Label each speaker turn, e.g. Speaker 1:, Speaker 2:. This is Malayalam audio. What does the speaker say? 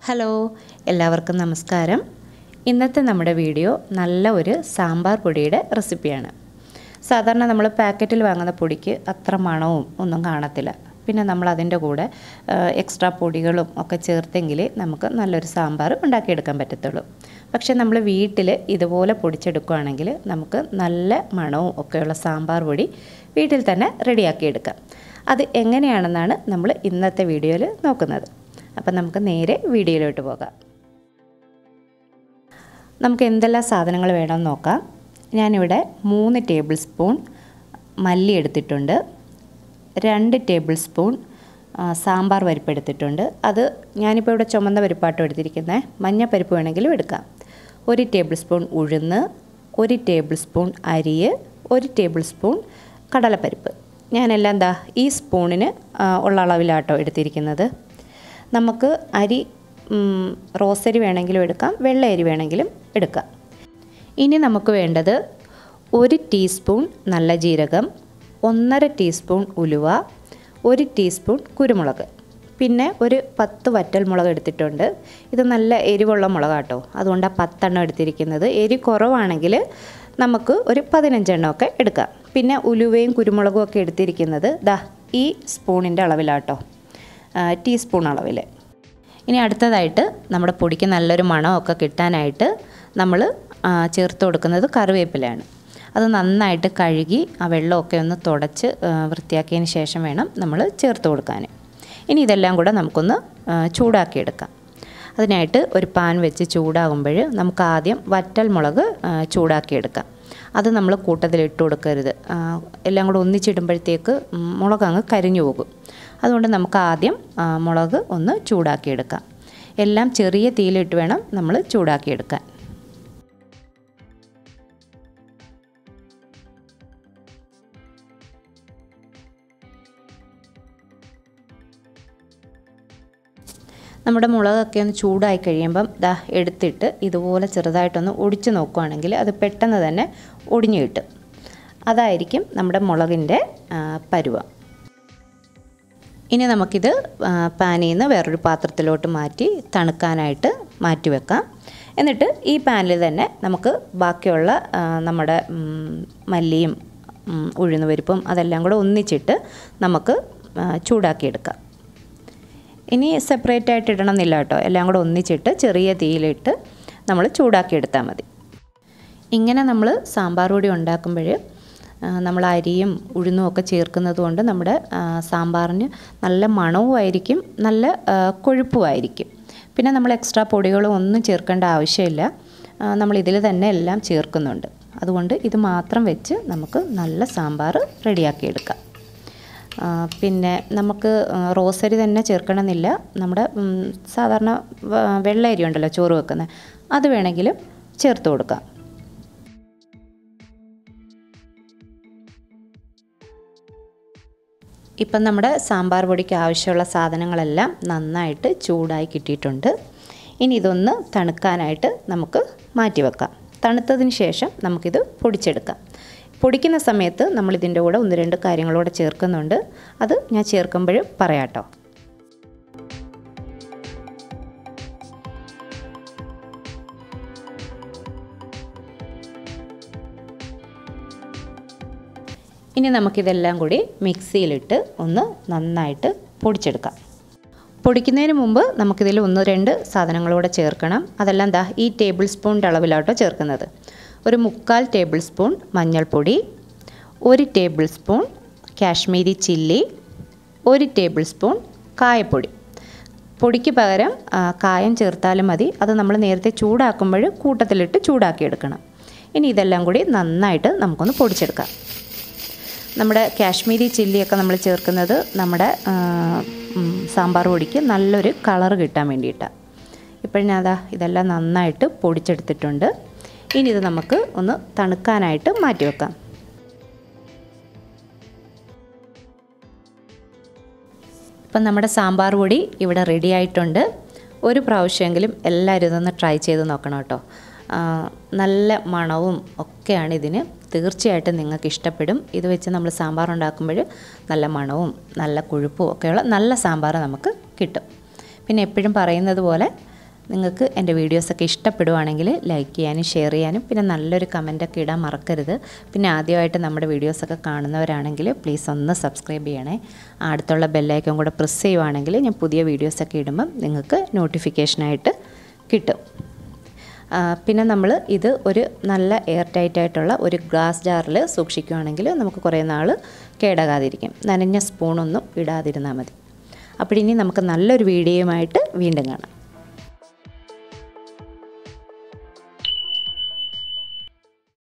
Speaker 1: ഹലോ എല്ലാവർക്കും നമസ്കാരം ഇന്നത്തെ നമ്മുടെ വീഡിയോ നല്ല ഒരു സാമ്പാർ പൊടിയുടെ റെസിപ്പിയാണ് സാധാരണ നമ്മൾ പാക്കറ്റിൽ വാങ്ങുന്ന പൊടിക്ക് അത്ര മണവും ഒന്നും കാണത്തില്ല പിന്നെ നമ്മൾ അതിൻ്റെ കൂടെ എക്സ്ട്രാ പൊടികളും ഒക്കെ ചേർത്തെങ്കിൽ നമുക്ക് നല്ലൊരു സാമ്പാർ ഉണ്ടാക്കിയെടുക്കാൻ പറ്റത്തുള്ളൂ പക്ഷേ നമ്മൾ വീട്ടിൽ ഇതുപോലെ പൊടിച്ചെടുക്കുകയാണെങ്കിൽ നമുക്ക് നല്ല മണവും ഒക്കെയുള്ള സാമ്പാർ പൊടി വീട്ടിൽ തന്നെ റെഡിയാക്കിയെടുക്കാം അത് എങ്ങനെയാണെന്നാണ് നമ്മൾ ഇന്നത്തെ വീഡിയോയിൽ നോക്കുന്നത് അപ്പം നമുക്ക് നേരെ വീഡിയോയിലോട്ട് പോകാം നമുക്ക് എന്തെല്ലാം സാധനങ്ങൾ വേണമെന്ന് നോക്കാം ഞാനിവിടെ മൂന്ന് ടേബിൾ സ്പൂൺ മല്ലി എടുത്തിട്ടുണ്ട് രണ്ട് ടേബിൾ സ്പൂൺ സാമ്പാർ പരിപ്പ് എടുത്തിട്ടുണ്ട് അത് ഞാനിപ്പോൾ ഇവിടെ ചുമന്ന പരിപ്പാട്ടോ എടുത്തിരിക്കുന്നത് മഞ്ഞപ്പരിപ്പ് വേണമെങ്കിലും എടുക്കാം ഒരു ടേബിൾ സ്പൂൺ ഉഴുന്ന് ഒരു ടേബിൾ സ്പൂൺ അരിയ് ഒരു ടേബിൾ സ്പൂൺ കടലപ്പരിപ്പ് ഞാനെല്ലാം എന്താ ഈ സ്പൂണിന് ഉള്ള അളവിലാട്ടോ എടുത്തിരിക്കുന്നത് നമുക്ക് അരി റോസരി വേണമെങ്കിലും എടുക്കാം വെള്ള അരി വേണമെങ്കിലും എടുക്കാം ഇനി നമുക്ക് വേണ്ടത് ഒരു ടീസ്പൂൺ നല്ല ജീരകം ഒന്നര ടീസ്പൂൺ ഉലുവ ഒരു ടീസ്പൂൺ കുരുമുളക് പിന്നെ ഒരു പത്ത് വറ്റൽ മുളക് എടുത്തിട്ടുണ്ട് ഇത് നല്ല എരിവുള്ള മുളകാട്ടോ അതുകൊണ്ട് ആ പത്തെണ്ണം എടുത്തിരിക്കുന്നത് എരി കുറവാണെങ്കിൽ നമുക്ക് ഒരു പതിനഞ്ചെണ്ണമൊക്കെ എടുക്കാം പിന്നെ ഉലുവയും കുരുമുളകും ഒക്കെ എടുത്തിരിക്കുന്നത് ദാ ഈ സ്പൂണിൻ്റെ അളവിലാട്ടോ ടീസ്പൂൺ അളവിൽ ഇനി അടുത്തതായിട്ട് നമ്മുടെ പൊടിക്ക് നല്ലൊരു മണമൊക്കെ കിട്ടാനായിട്ട് നമ്മൾ ചേർത്ത് കൊടുക്കുന്നത് കറിവേപ്പിലയാണ് അത് നന്നായിട്ട് കഴുകി ആ വെള്ളമൊക്കെ ഒന്ന് തുടച്ച് വൃത്തിയാക്കിയതിന് ശേഷം വേണം നമ്മൾ ചേർത്ത് കൊടുക്കാൻ ഇനി ഇതെല്ലാം കൂടെ നമുക്കൊന്ന് ചൂടാക്കിയെടുക്കാം അതിനായിട്ട് ഒരു പാൻ വെച്ച് ചൂടാകുമ്പോൾ നമുക്ക് ആദ്യം വറ്റൽ മുളക് ചൂടാക്കിയെടുക്കാം അത് നമ്മൾ കൂട്ടത്തിൽ ഇട്ട് കൊടുക്കരുത് എല്ലാം കൂടെ ഒന്നിച്ചിടുമ്പോഴത്തേക്ക് മുളക് അങ്ങ് കരിഞ്ഞു പോകും അതുകൊണ്ട് നമുക്ക് ആദ്യം മുളക് ഒന്ന് ചൂടാക്കിയെടുക്കാം എല്ലാം ചെറിയ തീയിലിട്ട് വേണം നമ്മൾ ചൂടാക്കിയെടുക്കാൻ നമ്മുടെ മുളകൊക്കെ ഒന്ന് ചൂടായി കഴിയുമ്പം ദാ എടുത്തിട്ട് ഇതുപോലെ ചെറുതായിട്ടൊന്ന് ഒടിച്ച് നോക്കുകയാണെങ്കിൽ അത് പെട്ടെന്ന് തന്നെ ഒടിഞ്ഞു കിട്ടും അതായിരിക്കും നമ്മുടെ മുളകിൻ്റെ പരുവം ഇനി നമുക്കിത് പാനിൽ നിന്ന് വേറൊരു പാത്രത്തിലോട്ട് മാറ്റി തണുക്കാനായിട്ട് മാറ്റി വെക്കാം എന്നിട്ട് ഈ പാനിൽ തന്നെ നമുക്ക് ബാക്കിയുള്ള നമ്മുടെ മല്ലിയും ഉഴുന്നുപരിപ്പും അതെല്ലാം കൂടെ ഒന്നിച്ചിട്ട് നമുക്ക് ചൂടാക്കിയെടുക്കാം ഇനി സെപ്പറേറ്റ് ആയിട്ട് ഇടണമെന്നില്ല കേട്ടോ എല്ലാം കൂടെ ഒന്നിച്ചിട്ട് ചെറിയ തീയിലിട്ട് നമ്മൾ ചൂടാക്കിയെടുത്താൽ മതി ഇങ്ങനെ നമ്മൾ സാമ്പാർ പൊടി ഉണ്ടാക്കുമ്പോൾ നമ്മൾ അരിയും ഉഴുന്നും ഒക്കെ ചേർക്കുന്നത് കൊണ്ട് നമ്മുടെ സാമ്പാറിന് നല്ല മണവുമായിരിക്കും നല്ല കൊഴുപ്പുമായിരിക്കും പിന്നെ നമ്മൾ എക്സ്ട്രാ പൊടികളും ഒന്നും ചേർക്കേണ്ട ആവശ്യമില്ല നമ്മൾ ഇതിൽ തന്നെ എല്ലാം ചേർക്കുന്നുണ്ട് അതുകൊണ്ട് ഇത് മാത്രം വെച്ച് നമുക്ക് നല്ല സാമ്പാർ റെഡിയാക്കിയെടുക്കാം പിന്നെ നമുക്ക് റോസരി തന്നെ ചേർക്കണമെന്നില്ല നമ്മുടെ സാധാരണ വെള്ള അരി ഉണ്ടല്ലോ ചോറ് വെക്കുന്നത് അത് വേണമെങ്കിലും ചേർത്ത് കൊടുക്കാം ഇപ്പം നമ്മുടെ സാമ്പാർ പൊടിക്ക് ആവശ്യമുള്ള സാധനങ്ങളെല്ലാം നന്നായിട്ട് ചൂടായി കിട്ടിയിട്ടുണ്ട് ഇനി ഇതൊന്ന് തണുക്കാനായിട്ട് നമുക്ക് മാറ്റി വെക്കാം തണുത്തതിന് ശേഷം നമുക്കിത് പൊടിച്ചെടുക്കാം പൊടിക്കുന്ന സമയത്ത് നമ്മൾ ഇതിൻ്റെ കൂടെ ഒന്ന് രണ്ട് കാര്യങ്ങളൂടെ ചേർക്കുന്നുണ്ട് അത് ഞാൻ ചേർക്കുമ്പോൾ പറയാട്ടോ ഇനി നമുക്കിതെല്ലാം കൂടി മിക്സിയിലിട്ട് ഒന്ന് നന്നായിട്ട് പൊടിച്ചെടുക്കാം പൊടിക്കുന്നതിന് മുമ്പ് നമുക്കിതിൽ ഒന്ന് രണ്ട് സാധനങ്ങളൂടെ ചേർക്കണം അതെല്ലാം ദാ ഈ ടേബിൾ സ്പൂണിൻ്റെ അളവിലാട്ടോ ചേർക്കുന്നത് ഒരു മുക്കാൽ ടേബിൾ സ്പൂൺ മഞ്ഞൾപ്പൊടി ഒരു ടേബിൾ സ്പൂൺ കാശ്മീരി ചില്ലി ഒരു ടേബിൾ സ്പൂൺ കായപ്പൊടി പൊടിക്ക് പകരം കായം ചേർത്താലും മതി അത് നമ്മൾ നേരത്തെ ചൂടാക്കുമ്പോൾ കൂട്ടത്തിലിട്ട് ചൂടാക്കിയെടുക്കണം ഇനി ഇതെല്ലാം കൂടി നന്നായിട്ട് നമുക്കൊന്ന് പൊടിച്ചെടുക്കാം നമ്മുടെ കാശ്മീരി ചില്ലിയൊക്കെ നമ്മൾ ചേർക്കുന്നത് നമ്മുടെ സാമ്പാർ പൊടിക്ക് നല്ലൊരു കളർ കിട്ടാൻ വേണ്ടിയിട്ടാണ് ഇപ്പോഴും ഞാൻ അതാ ഇതെല്ലാം നന്നായിട്ട് പൊടിച്ചെടുത്തിട്ടുണ്ട് ഇനി ഇത് നമുക്ക് ഒന്ന് തണുക്കാനായിട്ട് മാറ്റി വെക്കാം ഇപ്പം നമ്മുടെ സാമ്പാർ പൊടി ഇവിടെ റെഡി ആയിട്ടുണ്ട് ഒരു പ്രാവശ്യമെങ്കിലും എല്ലാവരും ഇതൊന്ന് ട്രൈ ചെയ്ത് നോക്കണം കേട്ടോ നല്ല മണവും ഒക്കെയാണ് ഇതിന് തീർച്ചയായിട്ടും നിങ്ങൾക്ക് ഇഷ്ടപ്പെടും ഇത് വെച്ച് നമ്മൾ സാമ്പാർ ഉണ്ടാക്കുമ്പോൾ നല്ല മണവും നല്ല കൊഴുപ്പും ഒക്കെയുള്ള നല്ല സാമ്പാർ നമുക്ക് കിട്ടും പിന്നെ എപ്പോഴും പറയുന്നത് പോലെ നിങ്ങൾക്ക് എൻ്റെ വീഡിയോസൊക്കെ ഇഷ്ടപ്പെടുവാണെങ്കിൽ ലൈക്ക് ചെയ്യാനും ഷെയർ ചെയ്യാനും പിന്നെ നല്ലൊരു കമൻറ്റൊക്കെ ഇടാൻ മറക്കരുത് പിന്നെ ആദ്യമായിട്ട് നമ്മുടെ വീഡിയോസൊക്കെ കാണുന്നവരാണെങ്കിൽ പ്ലീസ് ഒന്ന് സബ്സ്ക്രൈബ് ചെയ്യണേ അടുത്തുള്ള ബെല്ലൈക്കൺ കൂടെ പ്രസ് ചെയ്യുവാണെങ്കിൽ ഞാൻ പുതിയ വീഡിയോസൊക്കെ ഇടുമ്പം നിങ്ങൾക്ക് നോട്ടിഫിക്കേഷനായിട്ട് കിട്ടും ആ, പിന്നെ നമ്മൾ ഇത് ഒരു നല്ല എയർ ടൈറ്റ് ആയിട്ടുള്ള ഒരു ഗ്ലാസ് ജാറിൽ സൂക്ഷിക്കുകയാണെങ്കിൽ നമുക്ക് കുറേ നാൾ കേടാകാതിരിക്കും നനഞ്ഞ സ്പൂണൊന്നും ഇടാതിരുന്നാൽ മതി അപ്പോൾ ഇനി നമുക്ക് നല്ലൊരു വീഡിയോയുമായിട്ട് വീണ്ടും കാണാം